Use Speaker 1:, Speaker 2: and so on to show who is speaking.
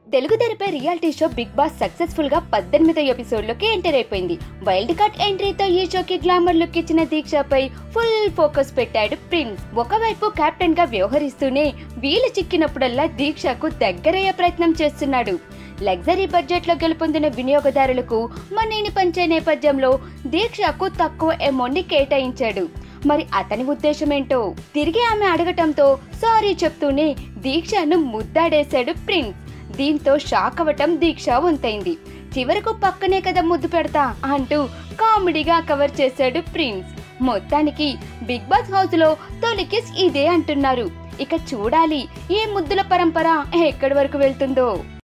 Speaker 1: తెలుగు తెరపై reality show Bigg Boss successful గా పద్దెనిమిదో ఎపిసోడ్ లోకి ఎంటర్ అయిపోయింది వైల్డ్ కార్డ్ ఎంట్రీతో ఈ షోకి గ్లామర్ లుక్ ఇచ్చిన దీక్షపై ఫుల్ ఫోకస్ పెట్టాడు ప్రిన్స్ ఒకవైపు కెప్టెన్ గా వ్యవహరిస్తూనే వీలు చిక్కినప్పుడల్లా దీక్షకు దగ్గరయ్యే ప్రయత్నం చేస్తున్నాడు లగ్జరీ బడ్జెట్ లో గెలుపొందిన వినియోగదారులకు మనీని పంచే నేపథ్యంలో దీక్షకు తక్కువ అమౌంట్ ని కేటాయించాడు మరి అతని ఉద్దేశం ఏంటో తిరిగి ఆమె అడగటంతో సారీ చెప్తూనే దీక్షను ముద్దాడేశాడు ప్రిన్స్ దీంతో షాక్ అవ్వటం దీక్ష వంతైంది చివరకు పక్కనే కదా ముద్దు పెడతా అంటూ కామెడీగా కవర్ చేశాడు ప్రిన్స్ మొత్తానికి బిగ్ బాస్ హౌస్ లో తొలి కిస్ ఇదే అంటున్నారు ఇక చూడాలి ఏ ముద్దుల పరంపర ఎక్కడి వరకు వెళ్తుందో